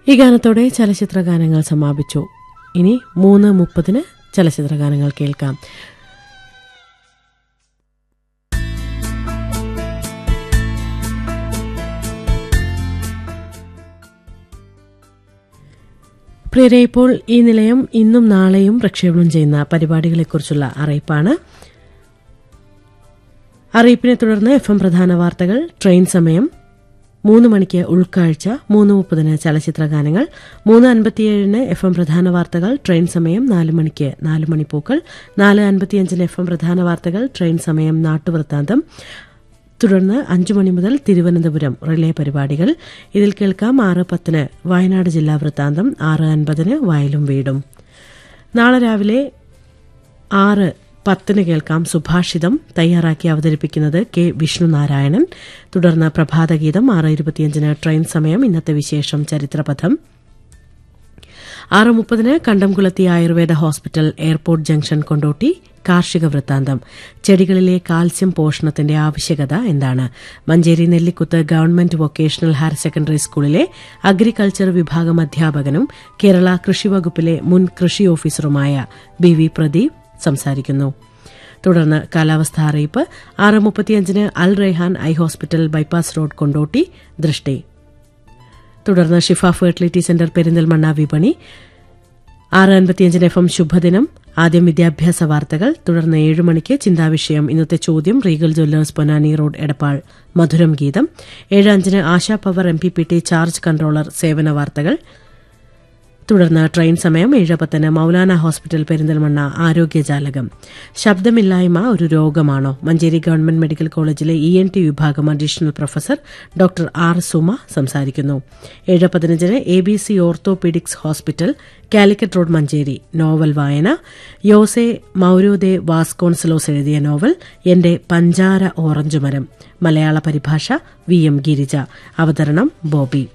ഈ ഗാനത്തോടെ ചലച്ചിത്ര ഗാനങ്ങൾ സമാപിച്ചു ഇനി മൂന്ന് മുപ്പതിന് ചലച്ചിത്ര ഗാനങ്ങൾ കേൾക്കാം പ്രിയരെ ഇപ്പോൾ ഈ നിലയം ഇന്നും നാളെയും പ്രക്ഷേപണം ചെയ്യുന്ന പരിപാടികളെക്കുറിച്ചുള്ള അറിയിപ്പാണ് അറിയിപ്പിനെ തുടർന്ന് എഫ് എം പ്രധാന വാർത്തകൾ ട്രെയിൻ സമയം മൂന്ന് മണിക്ക് ഉൾക്കാഴ്ച മൂന്ന് മുപ്പതിന് ചലച്ചിത്ര ഗാനങ്ങൾ മൂന്ന് അൻപത്തിയേഴിന് എഫ് എം പ്രധാന വാർത്തകൾ ട്രെയിൻ സമയം നാല് മണിക്ക് നാല് മണിപ്പൂക്കൾ നാല് അൻപത്തിയഞ്ചിന് എഫ് എം പ്രധാന വാർത്തകൾ ട്രെയിൻ സമയം നാട്ടുവൃത്താന്തം തുടർന്ന് അഞ്ചു മണി മുതൽ തിരുവനന്തപുരം റിലേ പരിപാടികൾ ഇതിൽ കേൾക്കാം ആറ് പത്തിന് വയനാട് ജില്ലാ വൃത്താന്തം ആറ് അൻപതിന് വയലും വീടും നാളെ രാവിലെ ആറ് പത്തിന് കേൾക്കാം സുഭാഷിതം തയ്യാറാക്കി അവതരിപ്പിക്കുന്നത് കെ വിഷ്ണുനാരായണൻ തുടർന്ന് പ്രഭാതഗീതം ആറ് ഇരുപത്തിയഞ്ചിന് ട്രെയിൻ സമയം ഇന്നത്തെ വിശേഷം ചരിത്രപഥം ആറ് മുപ്പതിന് Kandamkulathy Ayurveda hospital airport junction Kondotty കാർഷിക വൃത്താന്തം ചെടികളിലെ കാൽസ്യം പോഷണത്തിന്റെ ആവശ്യകത എന്താണ് Manjeri Nellikuthu government vocational higher secondary സ്കൂളിലെ അഗ്രികൾച്ചർ വിഭാഗം അധ്യാപകനും കേരള കൃഷി വകുപ്പിലെ മുൻ കൃഷി ഓഫീസറുമായ ബി വി പ്രദീപ് സംസാരിക്കുന്നു തുടർന്ന് കാലാവസ്ഥാ അറിയിപ്പ് ആറ് മുപ്പത്തിയഞ്ചിന് Al Raihan eye hospital bypass road Kondotty ദൃഷ്ടി തുടർന്ന് ഷിഫ ഫെർട്ടിലിറ്റി സെന്റർ പെരിന്തൽമണ്ണ വിപണി ആറ് അൻപത്തിയഞ്ചിന് എഫ് എം ശുഭദിനം ആദ്യം വിദ്യാഭ്യാസ വാർത്തകൾ തുടർന്ന് ഏഴ് മണിക്ക് ചിന്താവിഷയം ഇന്നത്തെ ചോദ്യം Regal jewellers Ponnani road Edappal മധുരം ഗീതം ഏഴ് അഞ്ചിന് Asha power M P P T charge controller സേവന വാർത്തകൾ തുടർന്ന് ട്രെയിൻ സമയം ഏഴ് പത്തിന് മൌലാന ഹോസ്പിറ്റൽ പെരിന്തൽമണ്ണ ആരോഗ്യജാലകം ശബ്ദമില്ലായ്മ ഒരു രോഗമാണോ മഞ്ചേരി ഗവൺമെന്റ് മെഡിക്കൽ കോളേജിലെ ഇ എൻ ടി വിഭാഗം additional professor doctor R Suma സംസാരിക്കുന്നു ഏഴ് പതിനഞ്ചിന് A B C orthopaedics hospital Calicut road Manjeri novel വായന യോസെ മൌരോദെ വാസ്കോൺസലോസ് എഴുതിയ നോവൽ എന്റെ പഞ്ചാര ഓറഞ്ച് മരം മലയാള പരിഭാഷ വി എം ഗിരിജ അവതരണം ബോബി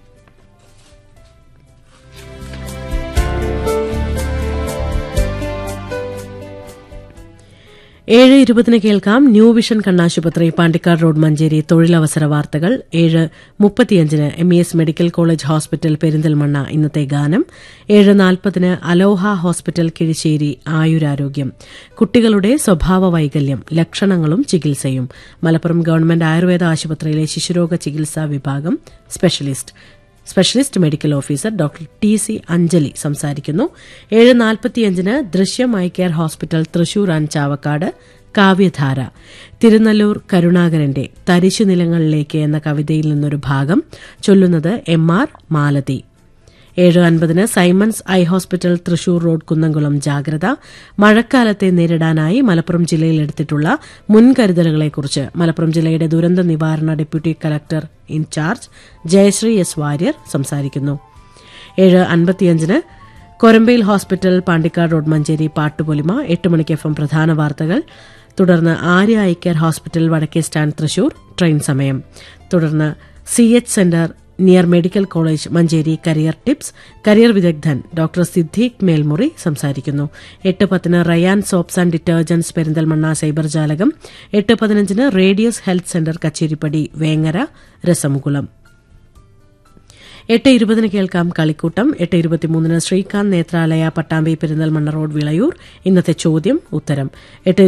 ഏഴ് ഇരുപതിന് കേൾക്കാം ന്യൂ വിഷൻ കണ്ണാശുപത്രി പാണ്ടിക്കാട് റോഡ് മഞ്ചേരി തൊഴിലവസര വാർത്തകൾ ഏഴ് മുപ്പത്തിയഞ്ചിന് M E S medical college hospital Perinthalmanna ഇന്നത്തെ ഗാനം ഏഴ് നാൽപ്പതിന് അലോഹ ഹോസ്പിറ്റൽ കിഴിശ്ശേരി ആയുരാരോഗ്യം കുട്ടികളുടെ സ്വഭാവ വൈകല്യം ലക്ഷണങ്ങളും ചികിത്സയും മലപ്പുറം ഗവൺമെന്റ് ആയുർവേദ ആശുപത്രിയിലെ ശിശുരോഗ ചികിത്സാ വിഭാഗം specialist specialist medical officer doctor T C Anjali സംസാരിക്കുന്നു ഏഴ് നാൽപ്പത്തിയഞ്ചിന് Drishyam eye care hospital Thrissur and Chavakkad കാവ്യധാര തിരുനല്ലൂർ കരുണാകരന്റെ തരിശു നിലങ്ങളിലേക്ക് എന്ന കവിതയിൽ നിന്നൊരു ഭാഗം ചൊല്ലുന്നത് എം ആർ മാലതി ഏഴ് അൻപതിന് Simon's eye hospital Thrissur road Kunnamkulam ജാഗ്രത മഴക്കാലത്തെ നേരിടാനായി മലപ്പുറം ജില്ലയിൽ എടുത്തിട്ടുള്ള മുൻകരുതലുകളെക്കുറിച്ച് മലപ്പുറം ജില്ലയുടെ ദുരന്ത നിവാരണ deputy collector in charge Jayasree S Warrier സംസാരിക്കുന്നു ഏഴ് അൻപത്തിയഞ്ചിന് കൊരമ്പയിൽ ഹോസ്പിറ്റൽ പാണ്ടിക്കാട് റോഡ് മഞ്ചേരി പാട്ടുപൊലിമ എട്ട് മണിക്ക് എഫ് എം പ്രധാന വാർത്തകൾ തുടർന്ന് ആര്യ ഐ കെയർ ഹോസ്പിറ്റൽ വടക്കേ സ്റ്റാൻഡ് തൃശൂർ ട്രെയിൻ സമയം തുടർന്ന് C H centre near medical college Manjeri career tips career വിദഗ്ധൻ ഡോക്ടർ സിദ്ദീഖ് മേൽമുറി സംസാരിക്കുന്നു എട്ട് പത്തിന് Rayan soaps and detergents Perinthalmanna cyber ജാലകം എട്ട് പതിനഞ്ചിന് radius health centre Kacheripadi Vengara രസമുകുളം എട്ട് ഇരുപതിന് കേൾക്കാം കളിക്കൂട്ടം എട്ട് ഇരുപത്തിമൂന്നിന് ശ്രീകാന്ത് നേത്രാലയ പട്ടാമ്പി പെരിന്തൽമണ്ണ റോഡ് വിളയൂർ ഇന്നത്തെ ചോദ്യം ഉത്തരം എട്ട്